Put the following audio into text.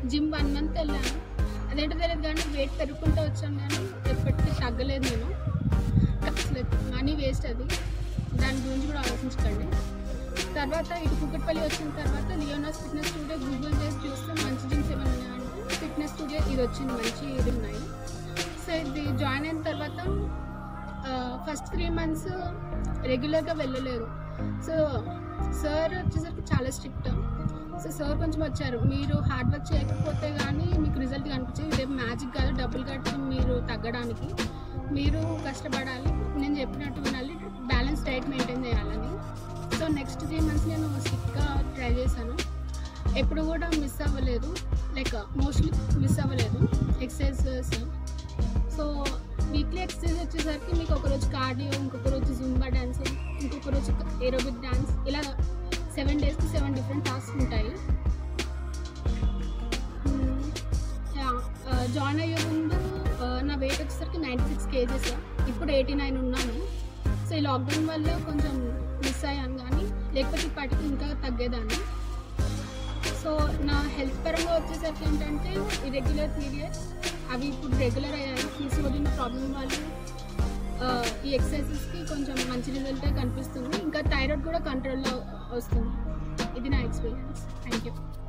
gym one month వెళ్ళాను అదేంటో తెలియదు కానీ వెయిట్ పెరుగుకుంటూ వచ్చాను కానీ ఎప్పటికీ తగ్గలేదు నేను అసలు మనీ వేస్ట్ అది దాని గురించి కూడా ఆలోచించకండి తర్వాత ఇటు కుక్కట్పల్లి వచ్చిన తర్వాత లియోనాస్ ఫిట్నెస్ స్టూడియో గూగుల్ చేసి చూస్తే మంచి జిమ్స్ ఏమైనా ఉన్నాయంటే ఫిట్నెస్ స్టూడియో ఇది వచ్చింది మంచి ఇది ఉన్నాయి సో ఇది జాయిన్ అయిన తర్వాత ఫస్ట్ త్రీ మంత్స్ రెగ్యులర్గా వెళ్ళలేదు సో సార్ వచ్చేసరికి చాలా స్ట్రిక్ట్ సో సార్ కొంచెం వచ్చారు మీరు హార్డ్ వర్క్ చేయకపోతే కానీ మీకు రిజల్ట్ కనిపించేది రేపు మ్యాజిక్ కాదు డబ్బులు కట్టి మీరు తగ్గడానికి మీరు కష్టపడాలి నేను చెప్పినట్టు వినాలి బ్యాలెన్స్ డైట్ మెయింటైన్ చేయాలని సో నెక్స్ట్ త్రీ మంత్స్ నేను స్ట్రిక్ట్గా ట్రై చేశాను ఎప్పుడు కూడా మిస్ అవ్వలేదు లైక్ మోస్ట్లీ మిస్ అవ్వలేదు ఎక్సర్సైజెస్ సో వీక్లీ ఎక్సర్సైజ్ వచ్చేసరికి మీకు ఒక రోజు కార్డియో ఇంకొక రోజు జుంబా డ్యాన్స్ ఇంకొక రోజు ఏరోబిక్ డ్యాన్స్ ఇలా సెవెన్ డేస్కి సెవెన్ డిఫరెంట్ టాస్క్ ఉంటాయి జాయిన్ అయ్యే ముందు ఆ, నా వెయిట్ వచ్చేసరికి నైంటీ సిక్స్ కేజెస్ ఇప్పుడు ఎయిటీ నైన్ ఉన్నాను సో ఈ లాక్డౌన్ వల్ల కొంచెం మిస్ అయ్యాను కానీ లేకపోతే ఇప్పటికి ఇంకా తగ్గేదాన్ని సో నా హెల్త్ పరంగా వచ్చేసరికి ఏంటంటే ఇరెగ్యులర్ పీరియడ్స్ అవి ఇప్పుడు రెగ్యులర్ అయ్యాయి పీసీఓడి ప్రాబ్లం వల్ల ఆ, ఈ ఎక్సర్సైజెస్కి కొంచెం మంచి రిజల్టే కనిపిస్తుంది ఇంకా థైరాయిడ్ కూడా కంట్రోల్లో వస్తుంది ఇది నా ఎక్స్పీరియన్స్ థ్యాంక్ యూ